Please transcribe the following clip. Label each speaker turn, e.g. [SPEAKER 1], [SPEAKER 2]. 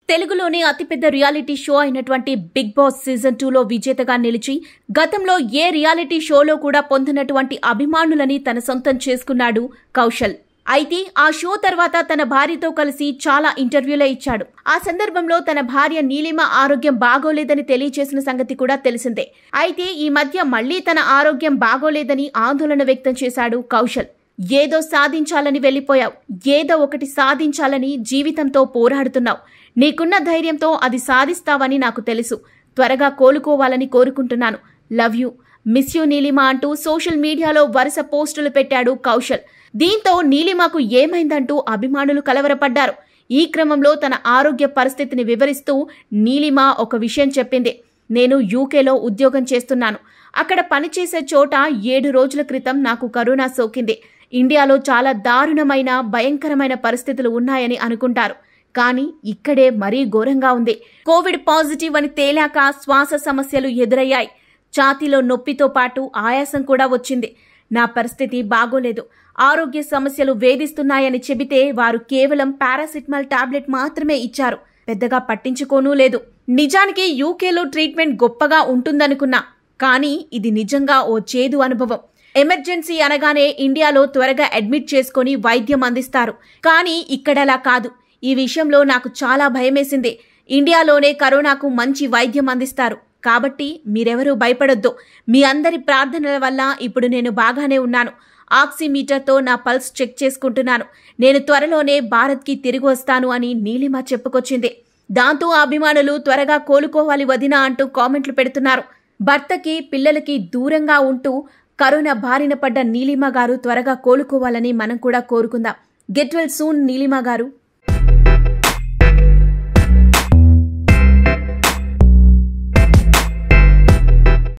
[SPEAKER 1] తెలుగులోనే అతిపెద్ద reality show అయినటువంటి బిగ్ బాస్ సీజన్ టూలో విజేతగా నిలిచి గతంలో ఏ రియాలిటీ షోలో కూడా పొందినటువంటి అభిమానులని తన సొంతం చేసుకున్నాడు కౌశల్ అయితే ఆ షో తర్వాత తన భార్యతో కలిసి చాలా ఇంటర్వ్యూలే ఇచ్చాడు ఆ సందర్భంలో తన భార్య నీలిమ ఆరోగ్యం బాగోలేదని తెలియజేసిన సంగతి కూడా తెలిసిందే అయితే ఈ మధ్య మళ్లీ తన ఆరోగ్యం బాగోలేదని ఆందోళన వ్యక్తం చేశాడు కౌశల్ ఏదో సాధించాలని వెళ్ళిపోయావు ఏదో ఒకటి సాధించాలని జీవితంతో పోరాడుతున్నావు నీకున్న ధైర్యంతో అది సాధిస్తావని నాకు తెలుసు త్వరగా కోలుకోవాలని కోరుకుంటున్నాను love you miss you Neelima అంటూ సోషల్ మీడియాలో వరుస పోస్టులు పెట్టాడు కౌశల్ దీంతో నీలిమకు ఏమైందంటూ అభిమానులు కలవరపడ్డారు ఈ క్రమంలో తన ఆరోగ్య పరిస్థితిని వివరిస్తూ నీలిమ ఒక విషయం చెప్పింది నేను యూకేలో ఉద్యోగం చేస్తున్నాను అక్కడ పనిచేసే చోట ఏడు రోజుల క్రితం నాకు కరోనా సోకింది ఇండియాలో చాలా దారుణమైన భయంకరమైన పరిస్థితులు ఉన్నాయని అనుకుంటారు కానీ ఇక్కడే మరీ ఘోరంగా ఉంది కోవిడ్ పాజిటివ్ అని తేలాక శ్వాస సమస్యలు ఎదురయ్యాయి ఛాతీలో నొప్పితో పాటు ఆయాసం కూడా వచ్చింది నా పరిస్థితి బాగోలేదు ఆరోగ్య సమస్యలు వేధిస్తున్నాయని చెబితే వారు కేవలం పారాసిటమాల్ టాబ్లెట్ మాత్రమే ఇచ్చారు పెద్దగా పట్టించుకోనూ లేదు నిజానికి యూకేలో ట్రీట్మెంట్ గొప్పగా ఉంటుందనుకున్నా కానీ ఇది నిజంగా ఓ చేదు అనుభవం ఎమర్జెన్సీ అనగానే ఇండియాలో త్వరగా అడ్మిట్ చేసుకుని వైద్యం అందిస్తారు కానీ ఇక్కడలా కాదు ఈ విషయంలో నాకు చాలా భయమేసింది ఇండియాలోనే కరోనాకు మంచి వైద్యం అందిస్తారు కాబట్టి మీరెవరూ భయపడొద్దు మీ అందరి ప్రార్థనల వల్ల ఇప్పుడు నేను బాగానే ఉన్నాను ఆక్సిమీటర్తో నా పల్స్ చెక్ చేసుకుంటున్నాను నేను త్వరలోనే భారత్కి తిరిగి వస్తాను అని నీలిమ చెప్పుకొచ్చింది దాంతో అభిమానులు త్వరగా కోలుకోవాలి వదినా అంటూ కామెంట్లు పెడుతున్నారు భర్తకి పిల్లలకి దూరంగా ఉంటూ కరోనా బారిన పడ్డ నీలిమ గారు త్వరగా కోలుకోవాలని మనం కూడా కోరుకుందాం గెట్ వెల్ సూన్ నీలిమ గారు